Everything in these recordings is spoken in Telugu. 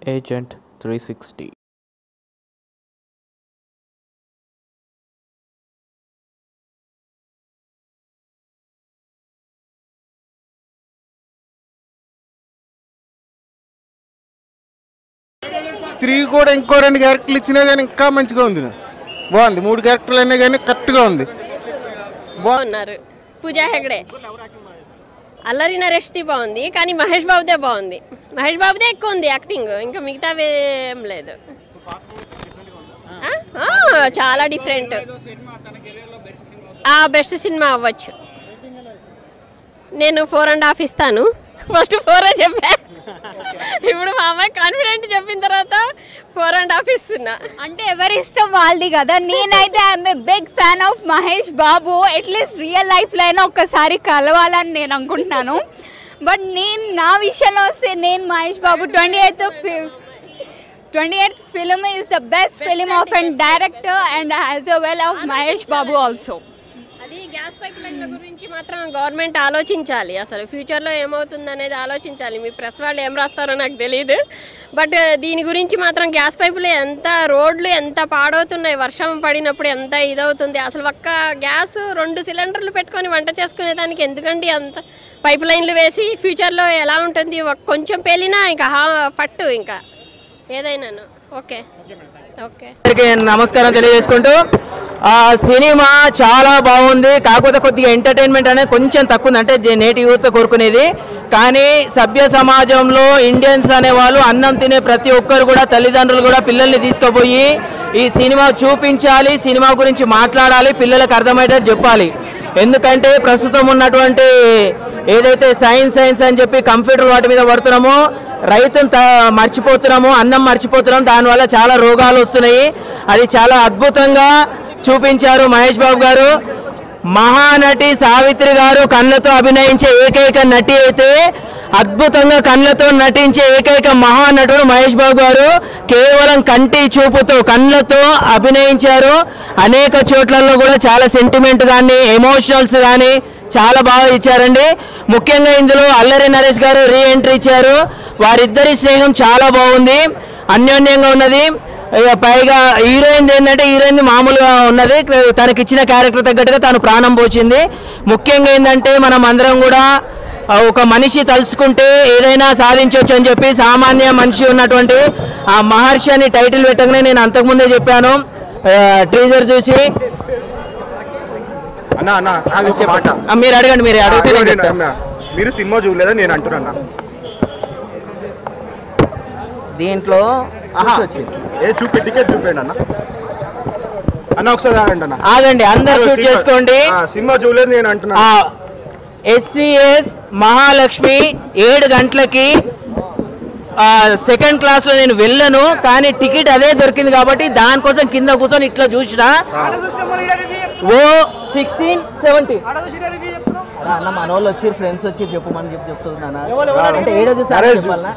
Agent 360. తిరిగి కూడా ఇంకో రెండు క్యారెక్టర్లు ఇచ్చినా కానీ ఇంకా మంచిగా ఉంది బాగుంది మూడు క్యారెక్టర్లు అయినా కానీ కరెక్ట్గా ఉంది ఉన్నారు పూజా హెగడే అల్లరి నరేష్ది బాగుంది కానీ మహేష్ బాబుదే బాగుంది మహేష్ బాబుదే ఎక్కువ ఉంది యాక్టింగ్ ఇంకా మిగతావి ఏం లేదు ఆ? ఆ, చాలా డిఫరెంట్ బెస్ట్ సినిమా అవ్వచ్చు నేను ఫోర్ అండ్ హాఫ్ ఇస్తాను ఫస్ట్ ఫోర్ చెప్పా ఇప్పుడు మా అమ్మాయి కాన్ఫిడెంట్ చెప్పిన తర్వాత ఫోర్ అండ్ హాఫ్ ఇస్తున్నా అంటే ఎవరి ఇష్టం వాళ్ళది కదా నేనైతే I'm a big fan of Mahesh Babu at least real లైఫ్లో అయినా ఒక్కసారి కలవాలని నేను అనుకుంటున్నాను బట్ నేను నా విషయంలో వస్తే నేను Mahesh Babu twenty eighth twenty eighth film is the best film of and director and as a well of Mahesh Babu also అది గ్యాస్ పైప్ లైన్ల గురించి మాత్రం గవర్నమెంట్ ఆలోచించాలి అసలు ఫ్యూచర్లో ఏమవుతుంది అనేది ఆలోచించాలి మీ ప్రెస్ వాళ్ళు ఏం రాస్తారో నాకు తెలియదు బట్ దీని గురించి మాత్రం గ్యాస్ పైపులు ఎంత రోడ్లు ఎంత పాడవుతున్నాయి వర్షం పడినప్పుడు ఎంత ఇదవుతుంది అసలు ఒక్క గ్యాస్ రెండు సిలిండర్లు పెట్టుకొని వంట చేసుకునే దానికి ఎందుకండి అంత పైప్ లైన్లు వేసి ఫ్యూచర్లో ఎలా ఉంటుంది ఒక్- కొంచెం పేలినా ఇంకా హా పట్టు ఇంకా ఏదైనాను ఓకే ఓకే అందరికీ నమస్కారం తెలియజేసుకుంటూ ఆ సినిమా చాలా బాగుంది కాకపోతే కొద్దిగా ఎంటర్టైన్మెంట్ అనేది కొంచెం తక్కువ ఉంది అంటే జే- నేటి యూత్ కోరుకునేది కానీ సభ్య సమాజంలో ఇండియన్స్ అనేవాళ్ళు అన్నం తినే ప్రతి ఒక్కరు కూడా తల్లిదండ్రులు కూడా పిల్లల్ని తీసుకుపోయి ఈ సినిమా చూపించాలి సినిమా గురించి మాట్లాడాలి పిల్లలకు అర్థమయ్యేటట్టు చెప్పాలి ఎందుకంటే ప్రస్తుతం ఉన్నటువంటి ఏదైతే సైన్స్ సైన్స్ అని చెప్పి కంప్యూటర్ వాటి మీద పడుతున్నామో రైతును త మర్చిపోతున్నాము అన్నం మర్చిపోతున్నాం దానివల్ల చాలా రోగాలు వస్తున్నాయి అది చాలా అద్భుతంగా చూపించారు మహేష్ బాబు గారు మహానటి సావిత్రి గారు కళ్ళతో అభినయించే ఏకైక నటి అయితే అద్భుతంగా కళ్ళతో నటించే ఏకైక మహానటుడు మహేష్ బాబు గారు కేవలం కంటి చూపుతో కళ్ళతో అభినయించారు అనేక చోట్లలో కూడా చాలా సెంటిమెంట్ కానీ ఎమోషనల్స్ కానీ చాలా బాగా ఇచ్చారండి ముఖ్యంగా ఇందులో అల్లరి నరేష్ గారు రీ ఎంట్రీ ఇచ్చారు వారిద్దరి స్నేహం చాలా బాగుంది అన్యోన్యంగా ఉన్నది ఇక పైగా హీరోయిన్ ఏంటంటే హీరోయిన్ మామూలుగా ఉన్నది తనకి ఇచ్చిన క్యారెక్టర్ తగ్గట్టుగా తాను ప్రాణం పోచింది ముఖ్యంగా ఏంటంటే మనం అందరం కూడా ఆ, ఒక మనిషి తలుచుకుంటే ఏదైనా సాధించవచ్చు అని చెప్పి సామాన్య మనిషి ఉన్నటువంటి ఆ మహర్షి అని టైటిల్ పెట్టగానే నేను అంతకుముందే చెప్పాను టీజర్ చూసి అన్న అన్న నాకు ఒక మాట ఆ, మీరు అడగండి మీరు అడిగితే నేను నేను చెప్తాను. అన్న, మీరు సినిమా చూడలేదని నేను అంటున్నా దీంట్లో ఆహా. చూసి వచ్చింది ఏ చూపి టికెట్ చూపండి అన్న అన్న ఒకసారి ఆగండి అన్న ఆగండి అందరు షూట్ సినిమా- చేసుకోండి ఆ, సినిమా చూడలేదు నేను అంటున్నా ఎస్విఎస్ మహాలక్ష్మి ఏడు గంటలకి సెకండ్ క్లాస్ లో నేను వెళ్ళను కానీ టికెట్ అదే దొరికింది కాబట్టి దానికోసం కింద కూర్చొని ఇట్లా చూసిన ఓ సిక్స్టీన్ సెవెంటీ అన్న మన వాళ్ళు వచ్చి ఫ్రెండ్స్ వచ్చి చెప్పమని చెప్పి చెప్తున్నా అంటే ఏడో చూసి సరే, చెప్పాలనా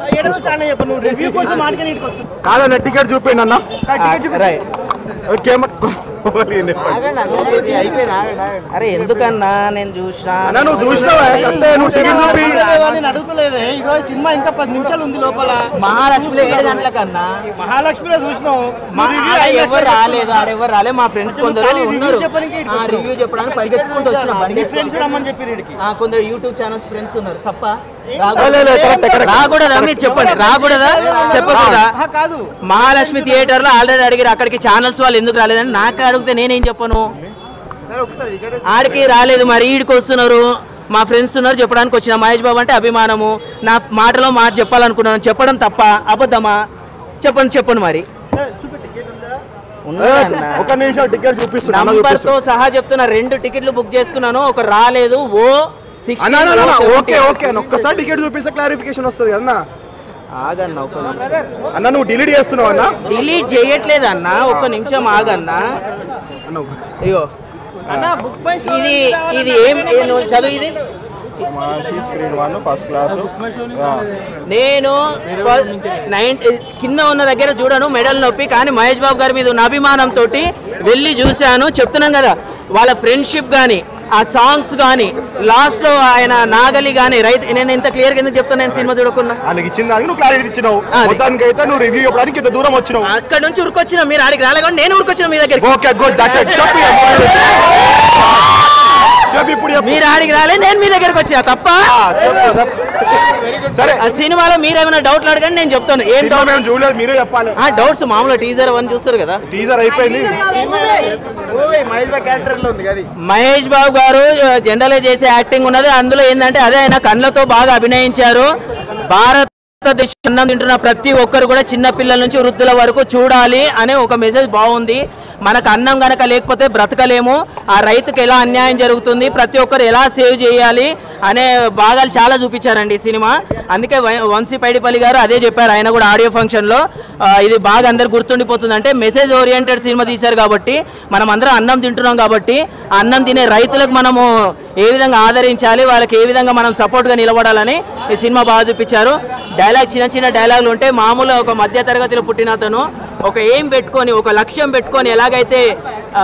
కాదన్న టికెట్ చూపండి అన్న రైట్ ఓకే అమ్మ. ఆగండి అన్న, అయిపోయింది, ఆగండి, ఆగండి. అరే ఎందుకన్నా నేను చూసినా అన్న నువ్వు చూసినావా కరెక్టే, నువ్వు టికెట్ చూపి నేను అడుగుతలేదు ఇగో సినిమా ఇంకా పది నిమిషాలు ఉంది లోపల మహాలక్ష్మిలో ఏడు గంటలకన్నా మహాలక్ష్మిలో చూసినాం మా నువ్వు ఆడ review ఎవరు అయినా రాలేదు ఆడెవరు రాలేదు మా ఫ్రెండ్స్ అసలు కొందరు ఖాళీ review ఉన్నారు చెప్పడానికి ఇక్కడికి వచ్చినాం. రివ్యూ చెప్పడానికి పరిగెత్తుకుంటూ వచ్చిన బండి నీ ఫ్రెండ్స్ రమ్మని చెప్పి వీడికి ఆ, కొందరు యూట్యూబ్ ఛానల్స్ ఫ్రెండ్స్ ఉన్నారు తప్ప లే, లే, కరెక్ట్, కరెక్ట్. రాకూడదా మీరు చెప్పండి రాకూడదా చెప్పకూడదా ఆహా, కాదు మహాలక్ష్మి థియేటర్ లో ఆల్రెడీ అడిగారు అక్కడికి ఛానల్స్ వాళ్ళు ఎందుకు రాలేదని నాకు అడిగితే నేనేం చెప్పను ఆడికి రాలేదు మరి ఈడికి వస్తున్నారు మా ఫ్రెండ్స్ ఉన్నారు చెప్పడానికి వచ్చిన మహేష్ బాబు అంటే అభిమానము నా మాటలో మాట చెప్పాలనుకున్నాను చెప్పడం తప్ప అబద్ధమా చెప్పండి చెప్పండి మరి ఏ, ఒక నిమిషం టికెట్ చూపిస్తున్నా అన్న నంబర్ తో చూపిస్తున్నా. సహా చెప్తున్నా రెండు టికెట్లు బుక్ చేసుకున్నాను ఒక రాలేదు ఓ సిక్స్ అన్న, అన్న, అన్న, ఓకే ఓకే అన్న ఒక్కసారి టికెట్ చూపిస్తే క్లారిఫికేషన్ వస్తుంది కదా అన్న. ఆగన్నా ఒక అన్న నువ్వు డిలీట్ చేస్తున్నావు అన్న డిలీట్ చేయట్లేదు అన్న ఒక్క నిమిషం ఆగన్నా అన్న ఇగో ఇది ఇది ఏం ఏ నువ్వు చదువు ఇది స్క్రీన్ వన్ ఫస్ట్ క్లాస్ నేను నైన్ కింద ఉన్న దగ్గర చూడను మెడల్ నొప్పి కానీ మహేష్ బాబు గారి మీద ఉన్న అభిమానంతో వెళ్ళి చూశాను చెప్తున్నాం కదా వాళ్ళ ఫ్రెండ్షిప్ కానీ ఆ సాంగ్స్ కానీ లాస్ట్ లో ఆయన నాగలి కానీ రైతు నేను ఇంత క్లియర్ గా ఎందుకు చెప్తాను నేను సినిమా చూడకుండా ఆయనకి ఇచ్చిన దానికి నువ్వు క్లారిటీ ఇచ్చినావు అది. మొత్తానికి అయితే నువ్వు రివ్యూ ఇవ్వడానికి ఇంత దూరం వచ్చినావు అక్కడ నుంచి ఉరికొచ్చిన మీరు ఆడికి రాలే కాబట్టి నేను ఉరికొచ్చిన మీ దగ్గర ఓకే గుడ్ దట్స్ ఇట్ చెప్పు చెప్పు ఇప్పుడు చెప్పు. మీరు ఆడికి రాలే నేను మీ దగ్గరకు వచ్చా తప్ప ఆ, చెప్పు, చెప్పు. సరే ఆ సినిమాలో మీరేమైనా డౌట్లు అడగండి నేను చెప్తాను ఏం సినిమా డౌట్ మేము చూడలేదు మీరే చెప్పాలి ఆ డౌట్స్ మామూలుగా టీజర్ అవన్నీ చూస్తారు కదా టీజర్ అయిపోయింది మహేష్ బాబు గారు జనరల్ చేసే యాక్టింగ్ ఉన్నది అందులో ఏంటంటే అదే ఆయన కళ్ళతో బాగా అభినయించారు భారతదేశం అన్నం తింటున్న ప్రతి ఒక్కరు కూడా చిన్న పిల్లల నుంచి వృద్ధుల వరకు చూడాలి అనే ఒక మెసేజ్ బాగుంది మనకు అన్నం గనక లేకపోతే బ్రతకలేము ఆ రైతుకి ఎలా అన్యాయం జరుగుతుంది ప్రతి ఒక్కరు ఎలా సేవ్ చేయాలి అనే భాగాలు చాలా చూపించారండి ఈ సినిమా అందుకే వ- వంశీ పైడిపల్లి గారు అదే చెప్పారు ఆయన కూడా ఆడియో ఫంక్షన్లో ఆ, ఇది బాగా అందరు గుర్తుండిపోతుంది అంటే మెసేజ్ ఓరియంటెడ్ సినిమా తీశారు కాబట్టి మనం అందరం అన్నం తింటున్నాం కాబట్టి ఆ అన్నం తినే రైతులకు మనము ఏ విధంగా ఆదరించాలి వాళ్ళకి ఏ విధంగా మనం సపోర్ట్గా నిలబడాలని ఈ సినిమా బాగా చూపించారు డైలాగ్ చిన్న చిన్న డైలాగులు ఉంటే మామూలుగా ఒక మధ్య తరగతిలో పుట్టిన అతను ఒక ఏం పెట్టుకొని ఒక లక్ష్యం పెట్టుకొని ఎలాగైతే ఆ,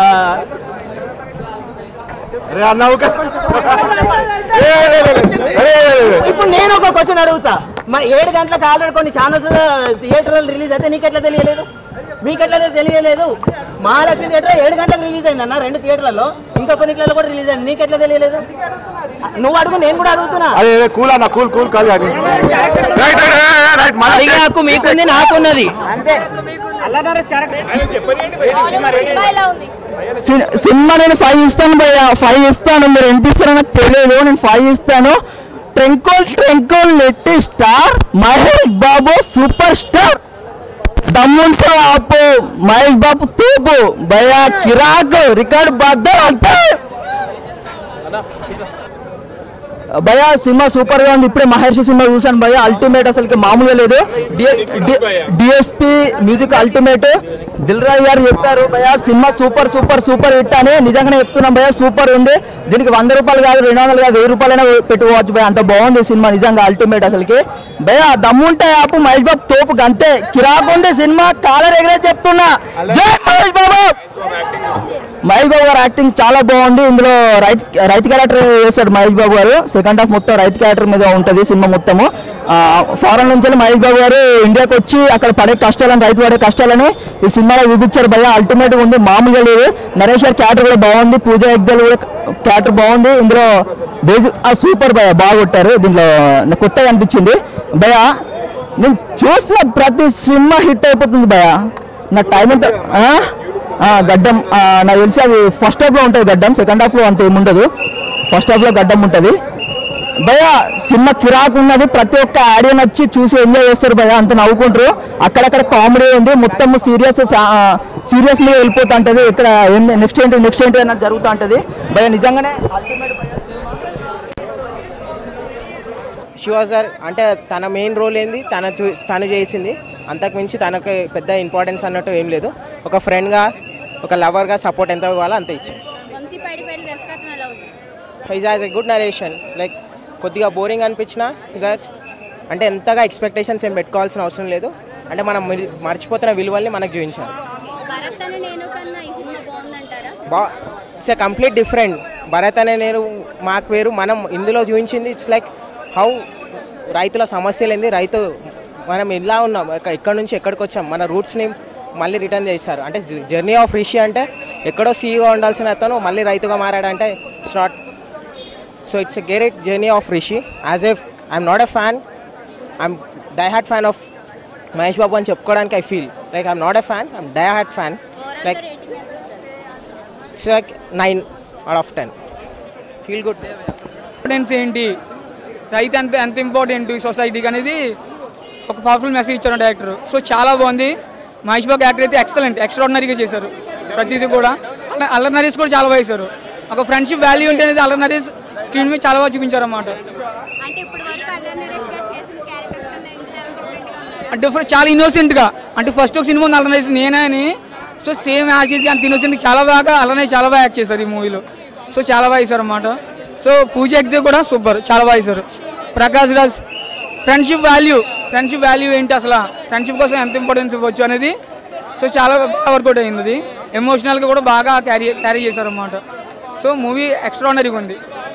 అరే అన్నావు కదా. ఏ, ఏ, ఏ, ఏ, ఏ, ఏ, ఏ, ఏ. ఇప్పుడు నేను ఒక క్వశ్చన్ అడుగుతా మరి ఏడు గంటలకు ఆల్రెడీ కొన్ని ఛానల్స్ థియేటర్ రిలీజ్ అయితే నీకెట్లా తెలియలేదు మీకెట్లా తెలియలేదు మహాలక్ష్మి థియేటర్ ఏడు గంటలకు రిలీజ్ అయింది అన్న రెండు థియేటర్లలో ఇంకా కొన్నిట్లలో కూడా రిలీజ్ అయింది నీకెట్లా తెలియలేదు నువ్వు అడుగు నేను కూడా అడుగుతున్నా అరే ఏ, కూల్ అన్న cool cool call right right right మళ్ళీ అడిగే హక్కు మీకుంది నాకున్నది సి- సినిమా నేను ఫైవ్ ఇస్తాను భయ్య ఫైవ్ ఇస్తాను మీరు ఎంత ఇస్తారో నాకు తెలియదు నేను ఫైవ్ ఇస్తాను ట్రెంకోల్ ట్రెంకోల్ నెట్టి star Mahesh Babu super star దమ్ముంటే ఆపు మహేష్ బాబు తూపు భయ కిరాక్ రికార్డ్ బద్దలు అంతే భయ సినిమా సూపర్ గా ఉంది ఇప్పుడే మహర్షి సినిమా చూసాను భయ అల్టిమేట్ అసలుకి మామూలుగా లేదు DSP music ultimate Dil Raju garu చెప్పారు భయ cinema super super super hit అని నిజంగానే చెప్తున్నాం భయ సూపర్ ఉంది దీనికి వంద రూపాయలు కాదు రెండు వందలు కాదు వెయ్యి రూపాయలైనా పెట్టుకోవచ్చు భయ అంత బాగుంది సినిమా నిజంగా అల్టిమేట్ అసలుకి భయ దమ్ముంటే ఆపు మహేష్ బాబు తోపు గంతే కిరాకు ఉంది సినిమా కాలర్ ఎగరే చెప్తున్నా జై మహేష్ బాబు మహేష్ బాబు గారు యాక్టింగ్ చాలా బాగుంది ఇందులో రైట్ రైతు క్యారెక్టర్ చేశాడు మహేష్ బాబు గారు సెకండ్ హాఫ్ మొత్తం రైతు క్యారెక్టర్ మీద ఉంటుంది సినిమా మొత్తము ఫారెన్ నుంచి వెళ్ళి మహేష్ బాబు గారు ఇండియాకి వచ్చి అక్కడ పడే కష్టాలని రైతు పడే కష్టాలని ఈ సినిమాలో చూపించారు భయ అల్టిమేట్ ఉంది మామూలుగా లేదు నరేష్ గారి క్యారెక్టర్ కూడా బాగుంది పూజ ఎగ్జల్ కూడా క్యారెక్టర్ బాగుంది ఇందులో బేసిక్ సూపర్ భయ బాగా కొట్టారు దీంట్లో నాకు కొత్తగా అనిపించింది భయ నేను చూసిన ప్రతి సినిమా హిట్ అయిపోతుంది భయ నా టైం ఎంత ఆ? ఆ, గడ్డం ఆ, నాకు తెలిసి అది ఫస్ట్ హాఫ్ లో ఉంటుంది గడ్డం సెకండ్ హాఫ్ లో అంత ఏముండదు ఫస్ట్ హాఫ్ లో గడ్డం ఉంటుంది భయ సినిమా కిరాకు ఉన్నది ప్రతి ఒక్క ఆడియన్ వచ్చి చూసి ఎంజాయ్ చేస్తారు భయ అంత నవ్వుకుంటారు అక్కడక్కడ కామెడీ ఉంది మొత్తం సీరియస్ సీరియస్ మీద వెళ్ళిపోతూ ఉంటుంది ఇక్కడ నెక్స్ట్ ఏంటి నెక్స్ట్ ఏంటి అన్నది జరుగుతూ ఉంటుంది భయ నిజంగానే అల్టిమేట్ భయ సినిమా శివ సార్ అంటే తన మెయిన్ రోల్ ఏంది తన చూ- తను చేసింది అంతకు మించి తనకు పెద్ద ఇంపార్టెన్స్ అన్నట్టు ఏం లేదు ఒక ఫ్రెండ్గా ఒక లవర్గా సపోర్ట్ ఎంత ఇవ్వాలో అంత ఇచ్చి వంశీ పైడిపల్లి దర్శకత్వం ఎలా ఉంది is as a good narration like కొద్దిగా బోరింగ్ అనిపించిన దట్ అంటే ఎంతగా ఎక్స్పెక్టేషన్స్ ఏం పెట్టుకోవాల్సిన అవసరం లేదు అంటే మనం మిరి- మర్చిపోతున్న విలువల్ని మనకు చూపించాలి భరత్ అనే నేను కన్నా ఈ సినిమా బాగుందంటారా బా it's a complete different Bharat అనే నేను మాకు వేరు మనం ఇందులో చూపించింది ఇట్స్ లైక్ హౌ రైతుల సమస్యలు ఏంది రైతు మనం ఇలా ఉన్నాం ఎక్క- ఎక్కడి నుంచి ఎక్కడికి వచ్చాం మన రూట్స్ని మళ్ళీ రిటర్న్ చేశారు అంటే జర్నీ ఆఫ్ రిషి అంటే ఎక్కడో సీఈగా ఉండాల్సిన అతను మళ్ళీ రైతుగా మారాడంటే it's not so it's a great journey of Rishi as a I'm not a fan I'm die hard fan of Mahesh Babu అని చెప్పుకోవడానికి I feel like I'm not a fan I'm die hard fan like rating ఎంత ఇస్తారు it's like nine out of ten feel good importance ఏంటి రైతు ఎంత ఎంత ఇంపార్టెంట్ ఈ సొసైటీకి అనేది ఒక పవర్ఫుల్ మెసేజ్ ఇచ్చారు డైరెక్టర్ సో చాలా బాగుంది మహేష్ బాబు యాక్టర్ అయితే ఎక్సలెంట్ ఎక్స్ట్రాడినరీగా చేశారు ప్రతిదీ కూడా అల్ల- అల్లరి నరేష్ కూడా చాలా బాగా చేశారు ఒక ఫ్రెండ్షిప్ వాల్యూ ఉంటే అనేది అల్లరి నరేష్ స్క్రీన్ మీద చాలా బాగా చూపించారు అన్నమాట అంటే ఇప్పుడు వరకు అల్లరి నరేష్ గారు చేసిన క్యారెక్టర్స్ కన్నా ఇందులో డిఫరెంట్గా ఉన్నారు అంటే ఫర్ చాలా ఇన్నోసెంట్గా అంటే ఫస్ట్ ఒక సినిమా ఉంది అల్లరి నరేష్ నేనే అని సో సేమ్ యాక్ట్ చేసి అంత ఇన్నోసెంట్ చాలా బాగా అల్లరి చాలా బాగా యాక్ట్ చేశారు ఈ మూవీలో సో చాలా బాగా చేశారు అన్నమాట సో పూజ ఎక్కితే కూడా సూపర్ చాలా బాగా చేశారు Prakash Raj friendship value friendship value ఏంటి అసలు ఫ్రెండ్షిప్ కోసం ఎంత ఇంపార్టెన్స్ ఇవ్వచ్చు అనేది సో చాలా బాగా వర్కౌట్ అయింది అది ఎమోషనల్గా కూడా బాగా క్యారీ క్యారీ చేశారు అన్నమాట సో మూవీ ఎక్స్ట్రానరీగా ఉంది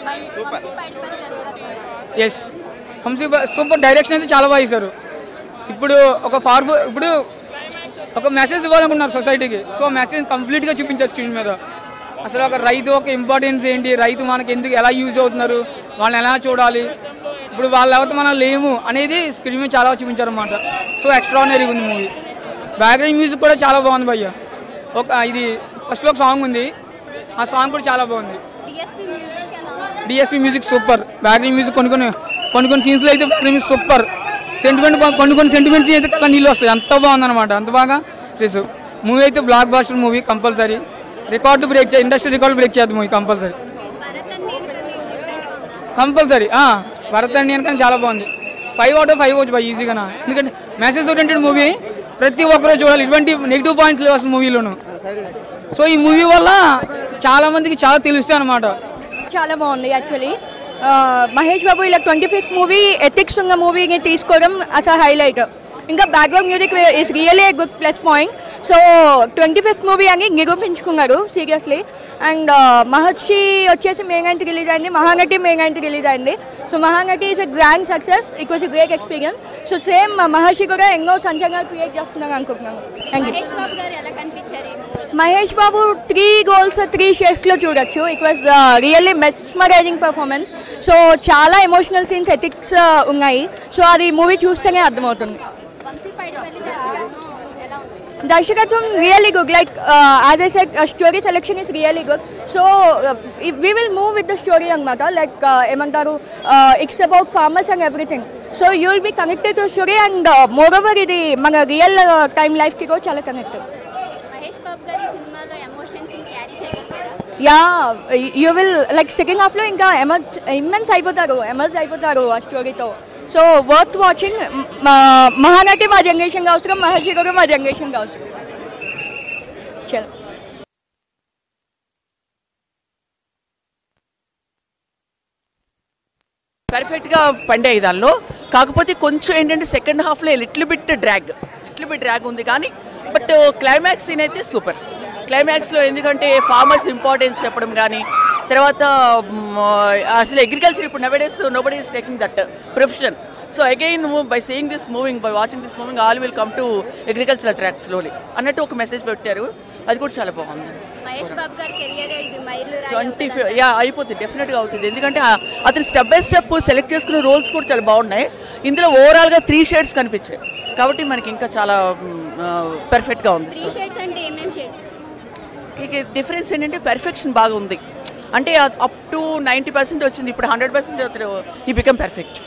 ఎస్ వంశీ సూపర్ డైరెక్షన్ అయితే చాలా బాగా ఇస్తారు ఇప్పుడు ఒక ఫార్వ్ ఇప్పుడు ఒక మెసేజ్ ఇవ్వాలనుకున్నారు సొసైటీకి సో మెసేజ్ కంప్లీట్గా చూపించారు స్క్రీన్ మీద అసలు ఒక రైతు ఒక ఇంపార్టెన్స్ ఏంటి రైతు మనకి ఎందుకు ఎలా యూజ్ అవుతున్నారు వాళ్ళని ఎలా చూడాలి ఇప్పుడు వాళ్ళ లేకపోతే మనం లేము అనేది స్క్రీన్ మీద చాలా చూపించారు అనమాట సో ఎక్స్ట్రానరీగా ఉంది మూవీ బ్యాక్గ్రౌండ్ మ్యూజిక్ కూడా చాలా బాగుంది భయ్య ఒక ఇది ఫస్ట్లో ఒక సాంగ్ ఉంది ఆ సాంగ్ కూడా చాలా బాగుంది DSP music super background music కొన్ని కొన్ని కొన్ని కొన్ని సీన్స్లో అయితే బ్యాక్గ్రౌండ్ మ్యూజిక్ సూపర్ సెంటిమెంట్ కొన్ని కొన్ని సెంటిమెంట్స్ అయితే కల్లా నీళ్ళు వస్తాయి అంత బాగుందన్నమాట అంత బాగా చేసు మూవీ అయితే blockbuster movie compulsory record break చే ఇండస్ట్రీ రికార్డు బ్రేక్ చేద్దాం movie compulsory compulsory Bharat Indian కానీ చాలా బాగుంది ఫైవ్ అవుట్ ఆఫ్ ఫైవ్ వచ్చు బాగా ఈజీగా ఎందుకంటే మెసేజ్ ఓరియంటెడ్ మూవీ ప్రతి ఒక్కరూ చూడాలి ఇటువంటి నెగిటివ్ పాయింట్స్ లేవు అసలు మూవీలోను సో ఈ మూవీ వల్ల చాలా మందికి చాలా తెలుస్తాయి అనమాట చాలా బాగుంది యాక్చువల్లీ మహేష్ బాబు ఇలా ట్వంటీ ఫిఫ్త్ మూవీ ఎథిక్స్ ఉన్న మూవీని తీసుకోవడం అసలు హైలైట్ ఇంకా background music is really good plus point so twenty fifth movie అని నిరూపించుకున్నారు సీరియస్లీ అండ్ మహర్షి వచ్చేసి మే నైన్త్ రిలీజ్ అయింది మహానటి మే నైన్త్ రిలీజ్ అయింది so Mahanati is a grand success it was great experience so same Maharshi కూడా ఎన్నో సంచలనాలు క్రియేట్ చేస్తున్నారు అనుకుంటున్నాను థ్యాంక్ యూ మహేష్ బాబు గారు ఎలా కనిపించారు ఈ movie లో? Mahesh Babu three goals three షేప్స్లో చూడొచ్చు it was really mesmerising performance so చాలా ఎమోషనల్ సీన్స్ ఎథిక్స్ ఉన్నాయి సో అది మూవీ చూస్తేనే అర్థమవుతుంది వంశీ పైడిపల్లి దర్శకత్వం ఎలా ఉంది దర్శకత్వం really good like as I set story selection is really good so we will move with the story అనమాట లైక్ ఏమంటారు it's about farmers and everything so you will be connected to story and more over ఇది మన రియల్ టైమ్ లైఫ్కి కూడా చాలా కనెక్టెడ్ మహేష్ బాబు గారి సినిమాలో ఎమోషన్స్ క్యారీ చేయగలిగారా yeah you will like second హాఫ్లో ఇంకా ఎమర్జ్ ఇమ్మెన్స్ అయిపోతారు ఎమర్జ్ అయిపోతారు ఆ స్టోరీతో సో వర్త్ వాచింగ్ మహానటి మా జనరేషన్గా అవసరం మహర్షి కూడా మా జనరేషన్గా అవసరం చలో పర్ఫెక్ట్గా పండే దానిలో కాకపోతే కొంచెం ఏంటంటే సెకండ్ హాఫ్లో little bit drag little bit drag ఉంది కానీ బట్ క్లైమాక్స్ సీన్ అయితే సూపర్ క్లైమాక్స్లో ఎందుకంటే ఫార్మర్స్ ఇంపార్టెన్స్ చెప్పడం కానీ తర్వాత మ్, అసలు అగ్రికల్చర్ ఇప్పుడు nowadays nobody is taking that profession so again by seeing this moving by watching this moving all will come to agriculture track slowly అన్నట్టు ఒక మెసేజ్ పెట్టారు అది కూడా చాలా బాగుంది మహేష్ బాబు గారి కెరియర్ ఇది మైలు ట్వంటీ యా అయిపోతుంది డెఫినెట్గా అవుతుంది ఎందుకంటే ఆ- అతను స్టెప్ బై స్టెప్ సెలెక్ట్ చేసుకునే రోల్స్ కూడా చాలా బాగున్నాయి ఇందులో ఓవరాల్గా త్రీ షేడ్స్ కనిపించాయి కాబట్టి మనకి ఇంకా చాలా పర్ఫెక్ట్గా ఉంది త్రీ షేడ్స్ అంటే ఏమేమి షేడ్స్ ఇక డిఫరెన్స్ ఏంటంటే పెర్ఫెక్షన్ బాగా ఉంది అంటే అప్ టు నైంటీ పర్సెంట్ వచ్చింది ఇప్పుడు హండ్రెడ్ పర్సెంట్ అతను ఈ బికమ్ పర్ఫెక్ట్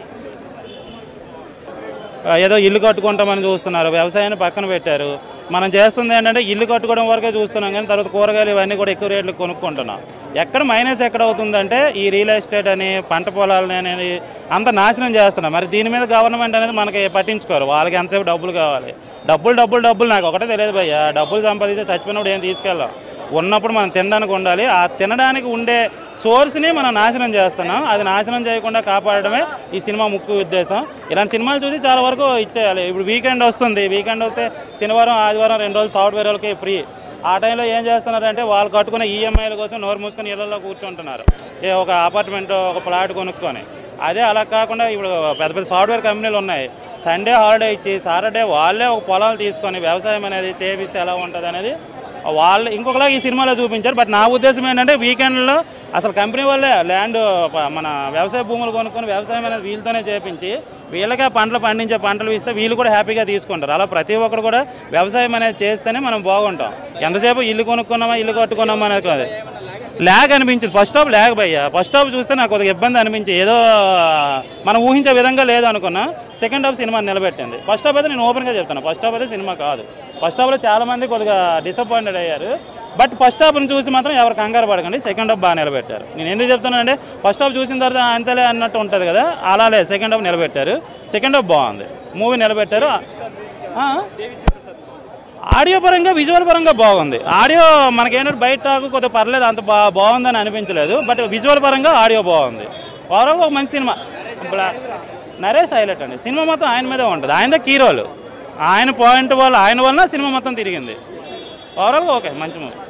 ఏదో ఇల్లు కట్టుకుంటామని చూస్తున్నారు వ్యవసాయాన్ని పక్కన పెట్టారు మనం చేస్తుంది ఏంటంటే ఇల్లు కట్టుకోవడం వరకే చూస్తున్నాం కానీ తర్వాత కూరగాయలు ఇవన్నీ కూడా ఎక్కువ రేట్లు కొనుక్కుంటున్నాం ఎక్కడ మైనస్ ఎక్కడ అవుతుందంటే ఈ రియల్ ఎస్టేట్ అని పంట పొలాలని అనేది అంత నాశనం చేస్తున్నాం మరి దీని మీద గవర్నమెంట్ అనేది మనకి పట్టించుకోరు వాళ్ళకి ఎంతసేపు డబ్బులు కావాలి డబ్బులు డబ్బులు డబ్బులు నాకు ఒకటే తెలియదు భయ్య డబ్బులు సంపాదించి చచ్చిపోయినప్పుడు ఏం తీసుకెళ్ళాం ఉన్నప్పుడు మనం తినడానికి ఉండాలి ఆ తినడానికి ఉండే సోర్స్ని మనం నాశనం చేస్తున్నాం అది నాశనం చేయకుండా కాపాడడమే ఈ సినిమా ముఖ్య ఉద్దేశం ఇలాంటి సినిమాలు చూసి చాలా వరకు ఇచ్చేయాలి ఇప్పుడు వీకెండ్ వస్తుంది వీకెండ్ వస్తే శనివారం ఆదివారం రెండు రోజులు సాఫ్ట్వేర్ వాళ్ళకి ఫ్రీ ఆ టైంలో ఏం చేస్తున్నారంటే వాళ్ళు కట్టుకునే ఈఎంఐల కోసం నోరు మూసుకొని ఇళ్లలో కూర్చుంటున్నారు ఏ ఒక అపార్ట్మెంట్ ఒక ప్లాట్ కొనుక్కొని అదే అలా కాకుండా ఇప్పుడు పెద్ద పెద్ద సాఫ్ట్వేర్ కంపెనీలు ఉన్నాయి సండే హాలిడే ఇచ్చి సాటర్డే వాళ్ళే ఒక పొలాలు తీసుకొని వ్యవసాయం అనేది చేపిస్తే ఎలా ఉంటుంది అనేది వాళ్ళు ఇంకొకలా ఈ సినిమాలో చూపించారు బట్ నా ఉద్దేశం ఏంటంటే వీకెండ్లో అసలు కంపెనీ వాళ్ళే ల్యాండ్ ప- మన వ్యవసాయ భూములు కొనుక్కొని వ్యవసాయం అనేది వీళ్ళతోనే చేపించి వీళ్ళకే పంటలు పండించే పంటలు ఇస్తే వీళ్ళు కూడా హ్యాపీగా తీసుకుంటారు అలా ప్రతి ఒక్కరు కూడా వ్యవసాయం అనేది చేస్తేనే మనం బాగుంటాం ఎంతసేపు ఇల్లు కొనుక్కున్నామా ఇల్లు కట్టుకున్నామా అనేది కాదు ల్యాగ్ అనిపించింది ఫస్ట్ హాఫ్ ల్యాగ్ భయ్య ఫస్ట్ హాఫ్ చూస్తే నాకు కొద్దిగా ఇబ్బంది అనిపించి ఏదో మనం ఊహించే విధంగా లేదు అనుకున్నా సెకండ్ హాఫ్ సినిమా నిలబెట్టింది ఫస్ట్ హాఫ్ అయితే నేను ఓపెన్గా చెప్తాను ఫస్ట్ హాఫ్ అయితే సినిమా కాదు ఫస్ట్ హాఫ్లో చాలా మంది కొద్దిగా డిసప్పాయింటెడ్ అయ్యారు బట్ ఫస్ట్ హాఫ్ని చూసి మాత్రం ఎవరు కంగారు పడకండి సెకండ్ హాఫ్ బాగా నిలబెట్టారు నేను ఎందుకు చెప్తానంటే ఫస్ట్ హాఫ్ చూసిన తర్వాత అంతలే అన్నట్టు ఉంటుంది కదా అలా లేదు సెకండ్ హాఫ్ నిలబెట్టారు సెకండ్ హాఫ్ బాగుంది మూవీ నిలబెట్టారు ఆ? ఆడియో పరంగా విజువల్ పరంగా బాగుంది ఆడియో మనకేంటంటే బయట టాక్ కొద్దిగా పర్లేదు అంత బా బాగుందని అనిపించలేదు బట్ విజువల్ పరంగా ఆడియో బాగుంది ఓవరాల్ ఒక మంచి సినిమా ఇప్పుడు నరేష్ హైలైట్ అండి సినిమా మొత్తం ఆయన మీదే ఉంటుంది ఆయనదే కీ రోల్ ఆయన పాయింట్ వల్ల ఆయన వల్ల సినిమా మొత్తం తిరిగింది ఓవరాల్ ఓకే మంచి మూవీ